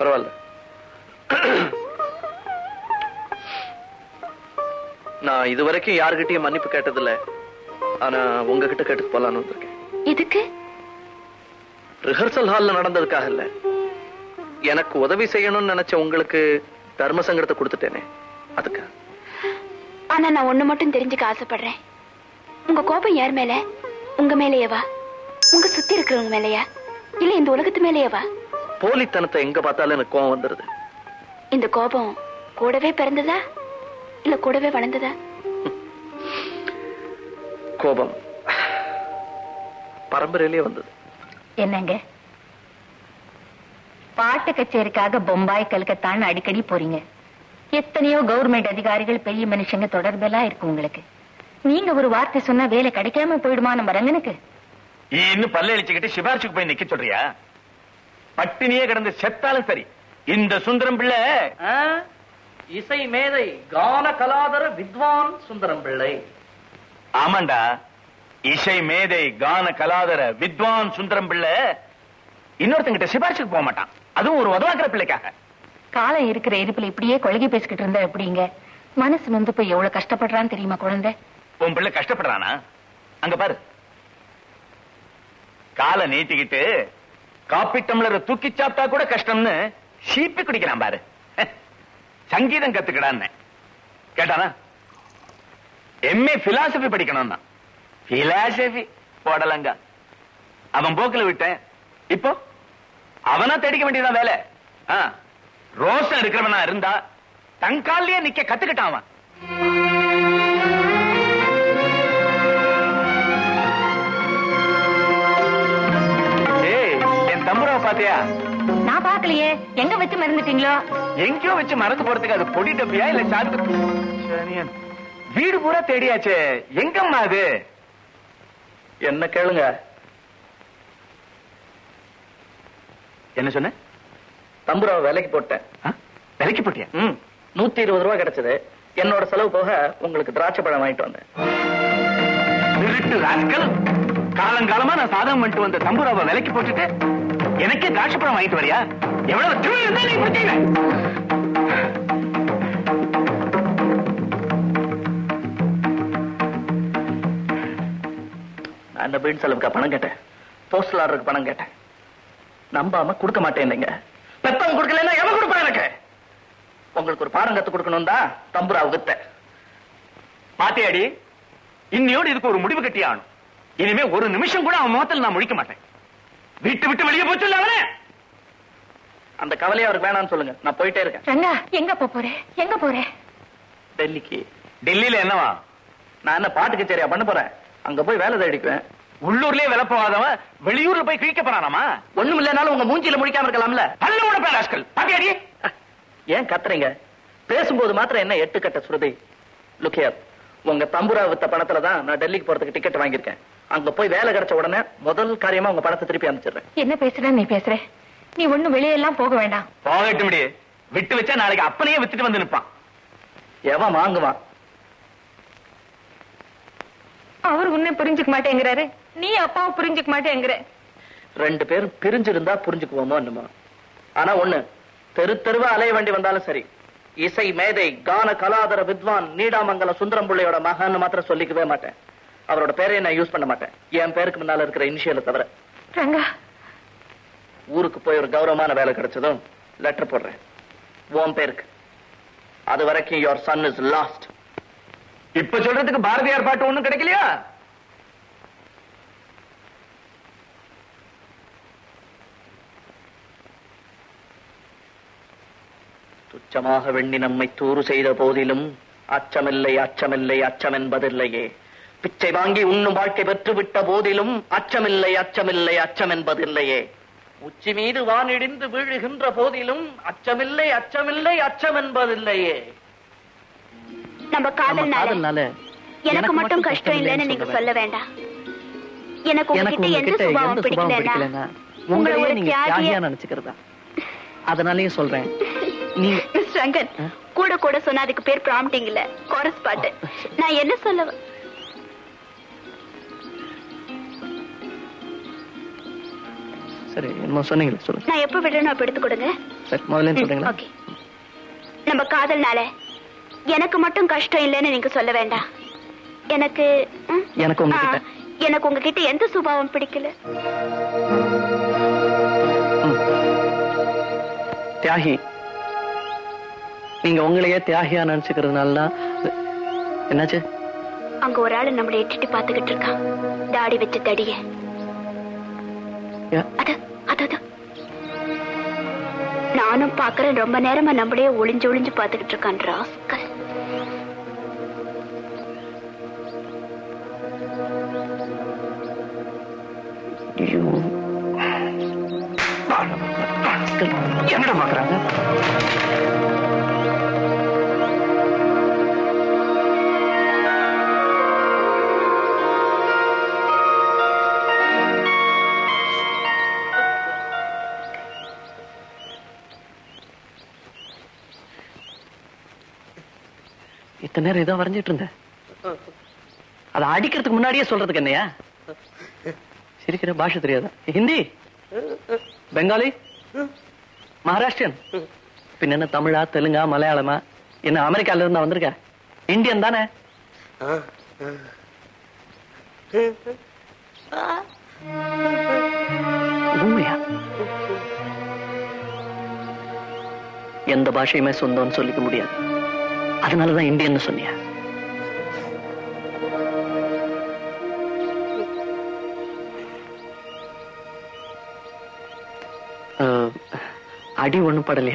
பரவாயில்ல நான் இதுவரைக்கும் யாருகிட்டயும் மன்னிப்பு கேட்டதில்ல ஆனா உங்ககிட்ட கேட்டு போலான்னு வந்திருக்கேன் இதுக்கு ரிஹர்சல் ஹால்ல நடந்ததுக்காக இல்ல எனக்கு உதவி செய்யணும்னு நினைச்ச உங்களுக்கு தர்ம சங்கடத்தை கொடுத்துட்டேனே அதுக்கு ஆனா நான் ஒண்ணு மட்டும் தெரிஞ்சுக்க ஆசைப்படுறேன் உங்க கோபம் யார் மேல உங்க மேலேயேவா உங்க சுத்தி இருக்கிறவங்க மேலயா இல்ல இந்த உலகத்து மேலேயேவா போலித்தனத்தை எங்க பார்த்தாலும் எனக்கு கோவம் வந்துருது இந்த கோபம் கூடவே பிறந்ததா இல்ல கூடவே வளர்ந்ததா கோபம் பரம்பரையிலேயே வந்தது என்னங்க பாட்டு கச்சேரிக்காக பொம்பாய் கல்கத்தான்னு அடிக்கடி போறீங்க எத்தனையோ கவர்மெண்ட் அதிகாரிகள் பெரிய மனுஷங்க தொடர்பெல்லாம் இருக்கு உங்களுக்கு நீங்க ஒரு வார்த்தை சொன்னா வேலை கிடைக்காம போயிடுமா நம்ம ரங்கனுக்கு இன்னும் பல்ல அழிச்சுக்கிட்டு சிபாரிசுக்கு போய் நிக்க சொல்றியா பட்டினியே கிடந்து செத்தாலும் சரி இந்த சுந்தரம் பிள்ளை இசை மேதை கான கலாதர வித்வான் சுந்தரம் பிள்ளை ஆமாண்டா இசை மேதை கான கலாதர வித்வான் சுந்தரம் பிள்ளை இன்னொருத்தங்கிட்ட சிபாரிசுக்கு போக மாட்டான் அதுவும் ஒரு உதவாக்கிற பிள்ளைக்காக காலம் இருக்கிற இருப்புல இப்படியே கொள்கை பேசிக்கிட்டு இருந்தா எப்படிங்க மனசு நொந்து போய் எவ்வளவு கஷ்டப்படுறான்னு தெரியுமா குழந்தை உன் பிள்ளை கஷ்டப்படுறானா அங்க பாரு காலை நீட்டிக்கிட்டு காப்பி டம்ளரை தூக்கி சாப்பிட்டா கூட கஷ்டம்னு சீப்பி குடிக்கிறான் பாரு சங்கீதம் கத்துக்கடான்னு கேட்டானா எம்ஏ பிலாசபி படிக்கணும்னா பிலாசபி போடலங்க அவன் போக்குல விட்டேன் இப்போ அவனா தேடிக்க வேண்டியதான் வேலை ஆ, ரோசம் இருக்கிறவனா இருந்தா தன் கால்லயே நிக்க கத்துக்கிட்டான் அவன் ஏய் என் தம்புராவை பாத்தியா நான் பாக்கலையே எங்க வச்சு மறந்துட்டீங்களோ எங்கேயோ வச்சு மறந்து போறதுக்கு அது பொடி டப்பியா இல்ல சாத்து சனியன். வீடு பூரா தேடியாச்சே எங்கம்மா அது என்ன கேளுங்க என்ன சொன்ன தம்புராவை வேலைக்கு போட்டேன் ஆ? விலைக்கு போட்டியா ம் நூத்தி இருபது ரூபாய் கிடைச்சது என்னோட செலவு போக உங்களுக்கு திராட்சை பழம் வாங்கிட்டு வந்தேன் திருட்டு ராஸ்கல் காலங்காலமா நான் சாதகம் பண்ணிட்டு வந்த தம்புராவை விலைக்கு போட்டுட்டு எனக்கே திராட்சை பழம் வாங்கிட்டு வரியா எவ்வளவு திமிரு இருந்தா நீ முடிச்சீங்க நான் அந்த வீடு செலவுக்கு பணம் கேட்டேன் போஸ்டல் ஆர்டருக்கு பணம் கேட்டேன் நம்பாம கொடுக்க மாட்டேன் பெத்தவங்க கொடுக்கலன்னா எவன் கொடுப்பான் எனக்கு உங்களுக்கு ஒரு பாடம் கத்து கொடுக்கணும் தான் தம்புரா வித்த பாத்தியாடி இன்னையோடு இதுக்கு ஒரு முடிவு கட்டி ஆகணும் இனிமே ஒரு நிமிஷம் கூட அவன் முகத்தில் நான் முழிக்க மாட்டேன் விட்டு விட்டு வெளியே போச்சு அவனே அந்த கவலையை அவருக்கு வேணாம்னு சொல்லுங்க நான் போயிட்டே இருக்கேன் ரங்கா எங்க போப் போற எங்க போற டெல்லிக்கு டெல்லியில என்னவா நான் என்ன பாட்டு கச்சேரியா பண்ண போறேன் அங்க போய் வேலை தேடிக்குவேன் உள்ளூர்லயே விலை போகாதவன் வெளியூர்ல போய் கிழிக்க போறானாமா ஒண்ணும் இல்லைனாலும் உங்க மூஞ்சில முடிக்காம இருக்கலாம்ல பல்ல உட பேர் ராஸ்கல் பாத்தியாடி ஏன் கத்துறீங்க பேசும்போது மாத்திரம் என்ன எட்டு கட்ட சுருதி லுக்கியார் உங்க தம்புரா வித்த பணத்துல தான் நான் டெல்லிக்கு போறதுக்கு டிக்கெட் வாங்கியிருக்கேன் அங்க போய் வேலை கிடைச்ச உடனே முதல் காரியமா உங்க பணத்தை திருப்பி அனுப்பிச்சிடுறேன் என்ன பேசுற நீ பேசுற நீ ஒண்ணும் வெளியெல்லாம் போக வேண்டாம் போகட்டும் முடியே விட்டு வச்சா நாளைக்கு அப்பனையே வித்துட்டு வந்து நிப்பான் எவன் வாங்குவான் அவர் உன்னை புரிஞ்சுக்க மாட்டேங்கிறாரு நீ அப்பாவை புரிஞ்சுக்க மாட்டேங்கிற ரெண்டு பேரும் பிரிஞ்சிருந்தா புரிஞ்சுக்குவோமோ என்னமோ ஆனா ஒண்ணு தெரு தெருவா அலைய வேண்டி வந்தாலும் சரி இசை மேதை கான கலாதர வித்வான் நீடாமங்கல சுந்தரம் பிள்ளையோட மகன் மாத்திரம் சொல்லிக்கவே மாட்டேன் அவரோட பேரை நான் யூஸ் பண்ண மாட்டேன் என் பேருக்கு முன்னால இருக்கிற இனிஷியலை தவிர ரங்கா ஊருக்கு போய் ஒரு கௌரவமான வேலை கிடைச்சதும் லெட்டர் போடுறேன் உன் பேருக்கு அது வரைக்கும் யுவர் சன் இஸ் லாஸ்ட் இப்ப சொல்றதுக்கு பாரதியார் பாட்டு ஒண்ணும் கிடைக்கலையா துச்சமாக வெண்ணி நம்மை தூறு செய்த போதிலும் அச்சமில்லை அச்சமில்லை அச்சம் என்பதில்லையே பிச்சை வாங்கி உண்ணும் வாழ்க்கை பெற்றுவிட்ட போதிலும் அச்சமில்லை அச்சமில்லை அச்சம் என்பதில்லையே உச்சி மீது வானிடிந்து வீழுகின்ற போதிலும் அச்சமில்லை அச்சமில்லை அச்சம் என்பதில்லையே நம்ம காதல்னால எனக்கு மட்டும் கஷ்டம் இல்லைன்னு நீங்க சொல்ல சொல்ல வேண்டாம் எனக்கு உங்ககிட்ட எந்த சுபாவம் பிடிக்கலன்னா உங்களை ஒரு தியாகியா நினைச்சுக்கிறதா அதனாலயும் சொல்றேன் நீ மிஸ் ரங்கன் கூட கூட சொன்னா அதுக்கு பேர் ப்ராம்ப்டிங் இல்ல கோரஸ் பாட்டு நான் என்ன சொல்ல வ- சரி என்ன சொன்னீங்களே சொல்லுங்க நான் எப்ப விடணும் அப்ப எடுத்து கொடுங்க சரி முதல்ல சொல்றீங்களா ஓகே நம்ம காதல்னால எனக்கு மட்டும் கஷ்டம் இல்லைன்னு நீங்க சொல்ல வேண்டாம் எனக்கு ம்? எனக்கு உங்ககிட்ட. ஆ, எனக்கு உங்ககிட்ட எந்த சுபாவம் பிடிக்கல தியாகி நீங்க உங்களையே தியாகியா நினைச்சுக்கிறதுனால தான் இது- என்னாச்சு அங்க ஒரு ஆளு நம்மளை எட்டிட்டு பாத்துக்கிட்டு இருக்கான் தாடி வச்சு தடிய ஏன்? அது அது அது நானும் பாக்குறேன் ரொம்ப நேரமா நம்மளே ஒளிஞ்சு ஒளிஞ்சு பாத்துக்கிட்டு இருக்கான் ராஸ்கல் ஐயோ. என்னடா பாக்குறாங்க இத்தனை நேரம் இதான் வரைஞ்சிட்டு இருந்தேன் அதை அடிக்கிறதுக்கு முன்னாடியே சொல்றதுக்கு என்னையா சிரிக்கிற பாஷை தெரியாதா ஹிந்தி பெங்காலி மகாராஷ்டிரன் பின்ன என்ன தமிழா தெலுங்கா மலையாளமா என்ன அமெரிக்கால இருந்தா வந்திருக்க இந்தியன் தானே உண்மையா எந்த பாஷையுமே சொந்தம்னு சொல்லிக்க முடியாது அதனாலதான் இந்தியன்னு சொன்னியா அஹ், அடி ஒண்ணும் படலையே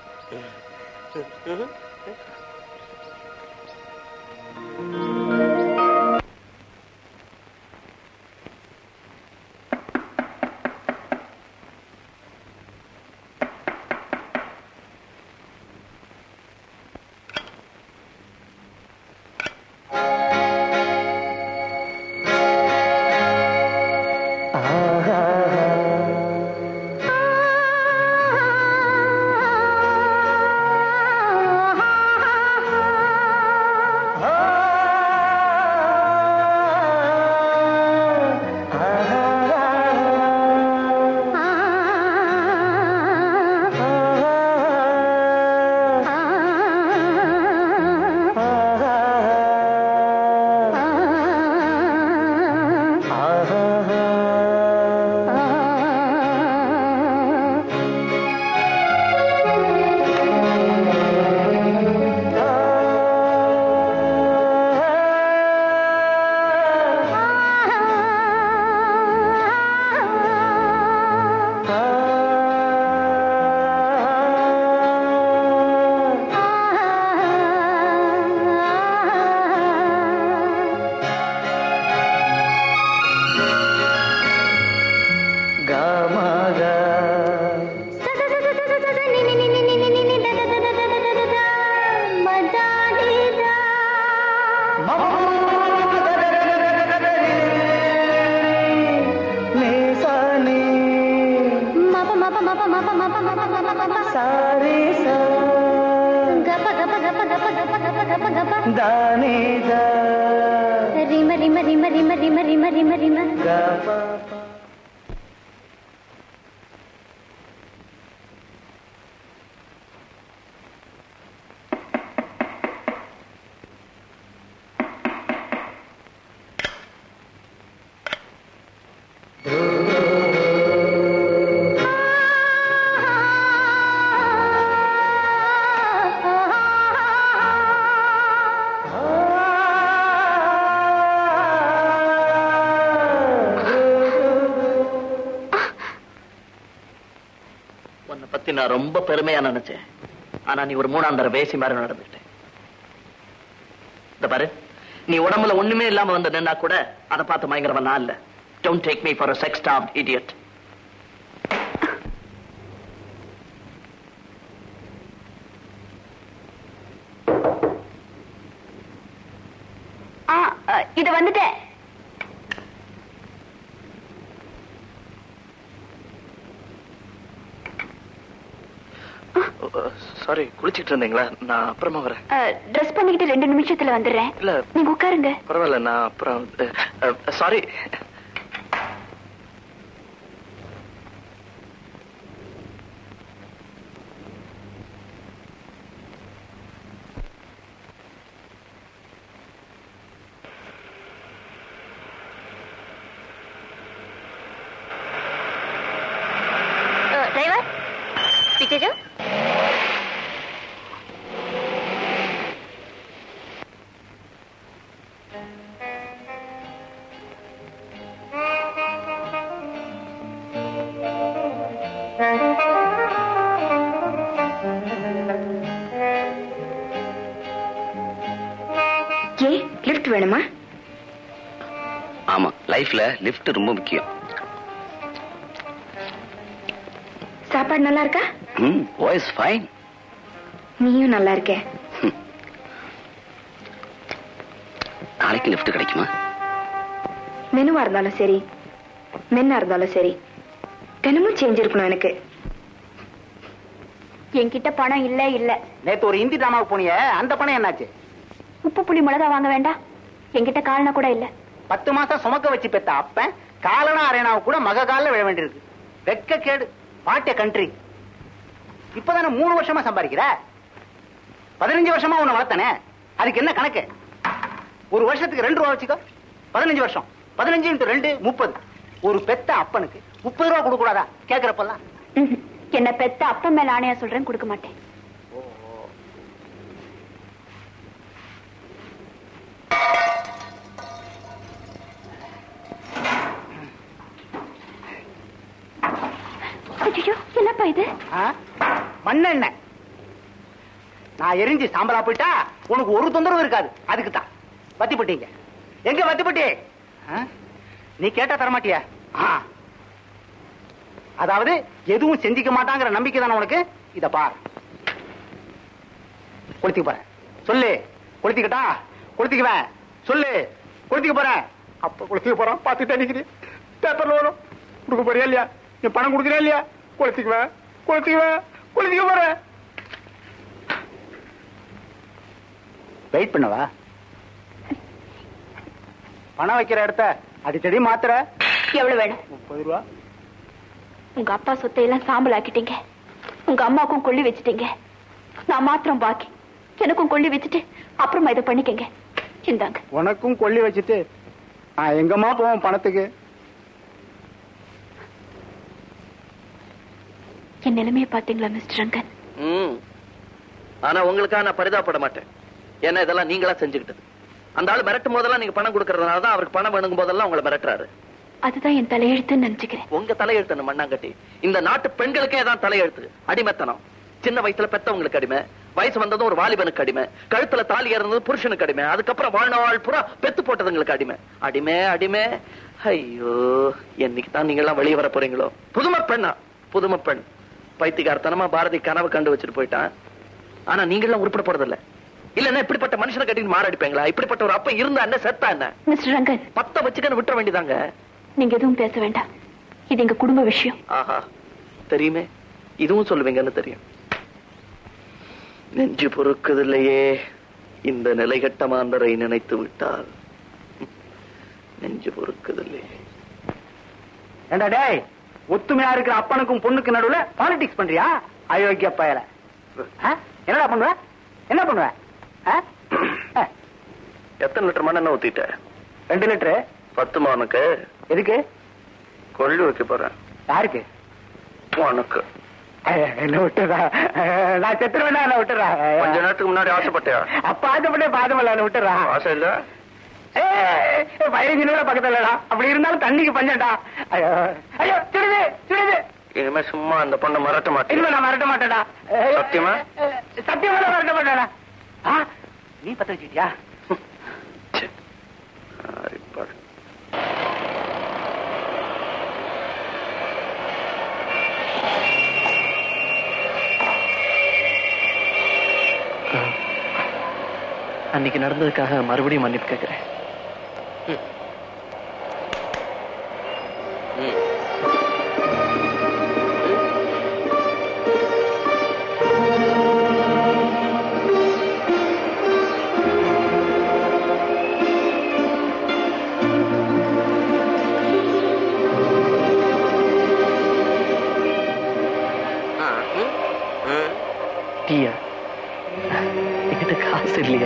ரிம ரிம ரிம ரிம ரிம ரிம ரிம ரிம உன்னை பத்தி நான் ரொம்ப பெருமையா நினைச்சேன் ஆனா நீ ஒரு மூணாந்தர வேசி மாதிரி நடந்துட்டேன் இந்த பாரு நீ உடம்புல ஒண்ணுமே இல்லாம வந்து நின்னா கூட அதை பார்த்து பயங்கரமா நான் இல்ல don't take me for sex top idiot ஆ அ, இது வந்துட்டேன் சாரி குளிச்சிட்டு இருந்தீங்களா நான் அப்புறமா வரேன் ட்ரெஸ் பண்ணிக்கிட்டு ரெண்டு நிமிஷத்துல வந்துடுறேன் இல்ல நீங்க உட்காருங்க பரவாயில்ல நான் அப்புறம் சாரி ஜெஜோ ஏ லிஃப்ட் வேணுமா ஆமா லைஃப்ல லிஃப்ட் ரொம்ப முக்கியம் சாப்பாடு நல்லா இருக்கா ம் வாய்ஸ் ஃபைன் நீயும் நல்லா இருக்க நாளைக்கு லிஃப்ட் கிடைக்குமா மெனுவா இருந்தாலும் சரி மென்னா இருந்தாலும் சரி தினமும் சேஞ்ச் இருக்கணும் எனக்கு என்கிட்ட பணம் இல்ல இல்ல நேத்து ஒரு ஹிந்தி டிராமாவுக்கு போனியே அந்த பணம் என்னாச்சு உப்பு புளி மிளகா வாங்க வேண்டாம் என்கிட்ட கால்னா கூட இல்ல பத்து மாசம் சுமக்க வச்சு பெத்த அப்பன் காலனா அரேனாவை கூட மக காலில் விழ வேண்டியிருக்கு வெக்க கேடு பாட்டிய கண்ட்ரி இப்பதானே மூணு வருஷமா சம்பாதிக்கிற பதினஞ்சு வருஷமா உன்னை வளர்த்தனே அதுக்கு என்ன கணக்கு ஒரு வருஷத்துக்கு ரெண்டு ரூபா வச்சுக்கோ பதினஞ்சு வருஷம் பதினஞ்சு இன்ட்டு ரெண்டு முப்பது ஒரு பெத்த அப்பனுக்கு முப்பது ரூபா கொடுக்க கூடாதா கேக்குறப்பெல்லாம் ம்ஹும். என்ன பெத்த அப்பா மேல ஆணையா சொல்றேன் கொடுக்க மாட்டேன் ஐயோ என்னப்பா இது ஆ? மண்ணெண்ணெய் நான் எரிஞ்சு சாம்பலா போயிட்டா உனக்கு ஒரு தொந்தரவு இருக்காது அதுக்கு தான் வத்திப்பட்டீங்க எங்க வத்திப்பட்டி ஆ? நீ கேட்டா தரமாட்டியா ஆ. அதாவது எதுவும் செஞ்சுக்க மாட்டாங்கிற நம்பிக்கை தானே உனக்கு இத பார் கொளுத்திக்க போறேன் சொல்லு கொளுத்திக்கிட்டா கொளுத்திக்குவேன் சொல்லு கொளுத்திக்க போறேன் அப்ப கொளுத்திக்க போறான் பார்த்துட்டு அடிக்கிறேன் பேப்பர்ல வரும் கொடுக்க போறியா இல்லையா நீ பணம் கொடுக்குறியா இல்லையா கொளுத்திக்குவேன் கொளுத்திக்குவேன் கொளுத்திக்க போறேன் வெயிட் பண்ணவா பணம் வைக்கிற இடத்த அடிக்கடி மாத்திர எவ்வளவு வேணும் முப்பது ரூபா உங்க அப்பா சொத்தை எல்லாம் சாம்பல் ஆக்கிட்டீங்க உங்க அம்மாக்கும் கொள்ளி வச்சுட்டீங்க நான் மாத்திரம் பாக்கி எனக்கும் கொள்ளி வச்சுட்டு அப்புறமா இதை பண்ணிக்கங்க இந்தாங்க உனக்கும் கொல்லி வச்சுட்டு நான் எங்கம்மா போவோம் பணத்துக்கு என் நிலைமையை பாத்தீங்களா மிஸ்டர் ரங்கன் ம். ஆனா உங்களுக்காக நான் பரிதாபப்பட மாட்டேன் ஏன்னா இதெல்லாம் நீங்களா செஞ்சுக்கிட்டது அந்த ஆள் மிரட்டும் போதெல்லாம் நீங்க பணம் கொடுக்கறதுனால தான் அவருக்கு பணம் வேணுங்கும் போதெல்லாம் உங்களை மிரட்டுறாரு அதுதான் என் தலையெழுத்துன்னு நினைச்சுக்கிறேன் உங்க தலையெழுத்து மண்ணாங்கட்டி இந்த நாட்டு பெண்களுக்கே தான் தலையெழுத்து அடிமைத்தனம் சின்ன வயசுல பெத்தவங்களுக்கு அடிமை வயசு வந்ததும் ஒரு வாலிபனுக்கு அடிமை கழுத்துல தாலி இறந்தது புருஷனுக்கு அடிமை அதுக்கப்புறம் வாழ்நாள் புறா பெத்து போட்டதுங்களுக்கு அடிமை அடிமை அடிமை ஐயோ என்னைக்கு தான் நீங்க எல்லாம் வெளியே வர போறீங்களோ புதுமை பெண்ணா புதுமை பெண் பைத்தியக்காரத்தனமா பாரதி கனவு கண்டு வச்சுட்டு போயிட்டான் ஆனா நீங்க எல்லாம் உருப்பட போறதில்ல இல்லன்னா இப்படிப்பட்ட மனுஷனை கட்டின்னு மாரடிப்பீங்களா இப்படிப்பட்ட ஒரு அப்ப இருந்தா என்ன செத்தா என்ன மிஸ்டர் ரங்கன் பத்த வச்சுக்கன்னு விட்டுற வேண்டியதாங்க நீங்க எதுவும் பேச வேண்டாம் இது எங்க குடும்ப விஷயம் ஆஹா தெரியுமே இதுவும் சொல்லுவீங்கன்னு தெரியும் நெஞ்சு பொறுக்குதில்லையே இந்த நிலைகட்ட மாந்தரை நினைத்து விட்டால் நெஞ்சு பொறுக்குதில்லையே ஏண்டா டேய் ஒத்துமையா இருக்கிற அப்பனுக்கும் பொண்ணுக்கு நடுவுல பாலிடிக்ஸ் பண்றியா அயோக்கிய பயல ஆ? என்னடா பண்ணுவ என்ன பண்ணுவ ஆ? ஆ, எத்தனை லிட்டர் மண்ணெண்ணெய் ஊத்திட்ட ரெண்டு லிட்டரு பத்து மானுக்கு எதுக்கு கொள்ளி வைக்க போறேன் யாருக்கு உனக்கு ஐய, என்ன விட்டுறா நான் செத்துருவேன் என்ன விட்டுறா கொஞ்ச நேரத்துக்கு முன்னாடி ஆசைப்பட்டியா அப்ப ஆசைப்பட்டே பாதமல்ல என்ன விட்டுறா ஆசை இல்ல ஏய், பதினஞ்சு நிமிடம் பக்கத்துல இல்லடா. அப்படி இருந்தாலும் தண்ணிக்கு பஞ்சம்டா ஐயோ ஐயோ சுடுது சுடுது இனிமே சும்மா அந்த பொண்ணை மறட்ட மாட்டேன் இனிமே நான் மிரட்ட மாட்டேடா ஐயோ, சத்தியமா? சத்தியமா நான் மிரட்ட மாட்டேடா ஆ, நீ பத்த வச்சுக்கிட்டியா அன்னைக்கு நடந்ததுக்காக மறுபடியும் மன்னிப்பு கேட்கிறேன் டீயா என்கிட்ட காசு இல்லையே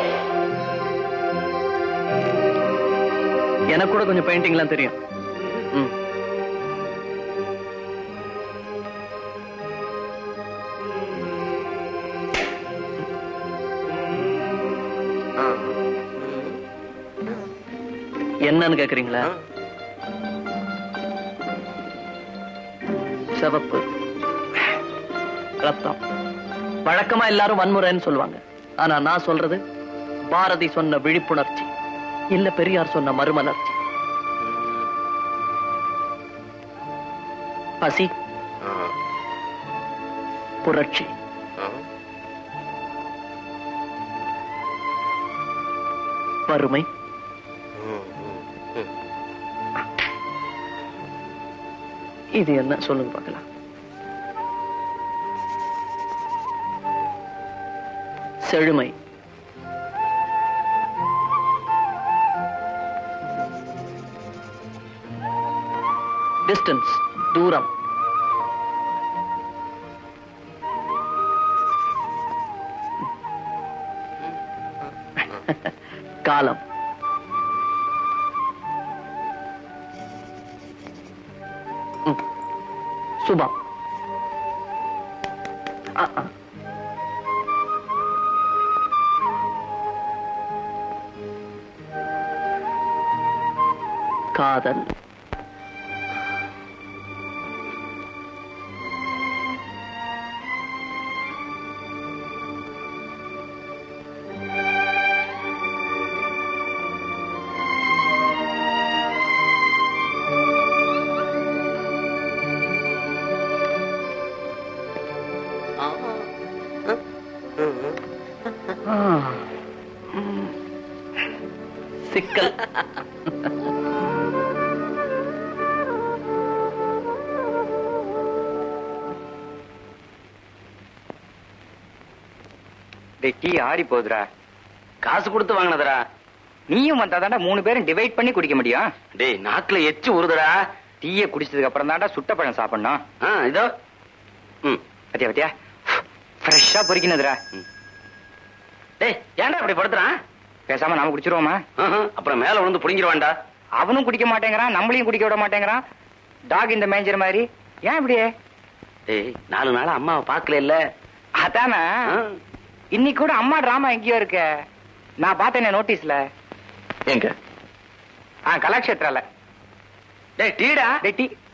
எனக்கு கூட கொஞ்சம் பெயிண்டிங்லாம் தெரியும் என்னன்னு கேக்குறீங்களா சிவப்பு ரத்தம் வழக்கமா எல்லாரும் வன்முறைன்னு சொல்லுவாங்க ஆனா நான் சொல்றது பாரதி சொன்ன விழிப்புணர்ச்சி இல்ல பெரியார் சொன்ன மறுமலர்ச்சி பசி புரட்சி வறுமை இது என்ன சொல்லுங்க பார்க்கலாம் செழுமை டிஸ்டன்ஸ் தூரம் காலம் ம். சுபம் ஆ, ஆ. காதல் ஆ. ம். சிக்கல் டேய் டீ ஆறி போகுதுடா காசு கொடுத்து வாங்கினதுடா நீயும் வந்தாதான்டா மூணு பேரும் டிவைட் பண்ணி குடிக்க முடியும் டேய் நாக்குல எச்சு உருதுடா டீயை குடிச்சதுக்கு அப்புறம் தான்டா சுட்ட பழம் சாப்பிடணும் ஆ இதோ ம் பத்தியா பத்தியா ஃப்ரெஷ்ஷா பொறிக்கினதுடா டேய் ஏன்டா அப்படி படுத்துறான் பேசாம நாம குடிச்சிருவோமா ஆஹா, அப்புறம் மேல விழுந்து புடிங்கிருவான்டா அவனும் குடிக்க மாட்டேங்கிறான் நம்மளையும் குடிக்க விட மாட்டேங்கிறான் டாக் இந்த மேஞ்சர் மாதிரி ஏன் இப்படியே டேய் நாலு நாளா அம்மாவை பார்க்கல இல்ல அதானே இன்னைக்கு கூட அம்மா டிராமா எங்கேயோ இருக்க நான் பார்த்தேனே நோட்டீஸ்ல எங்க ஆ கலாக்ஷேத்ரால டேய் டீடா டேய் டீ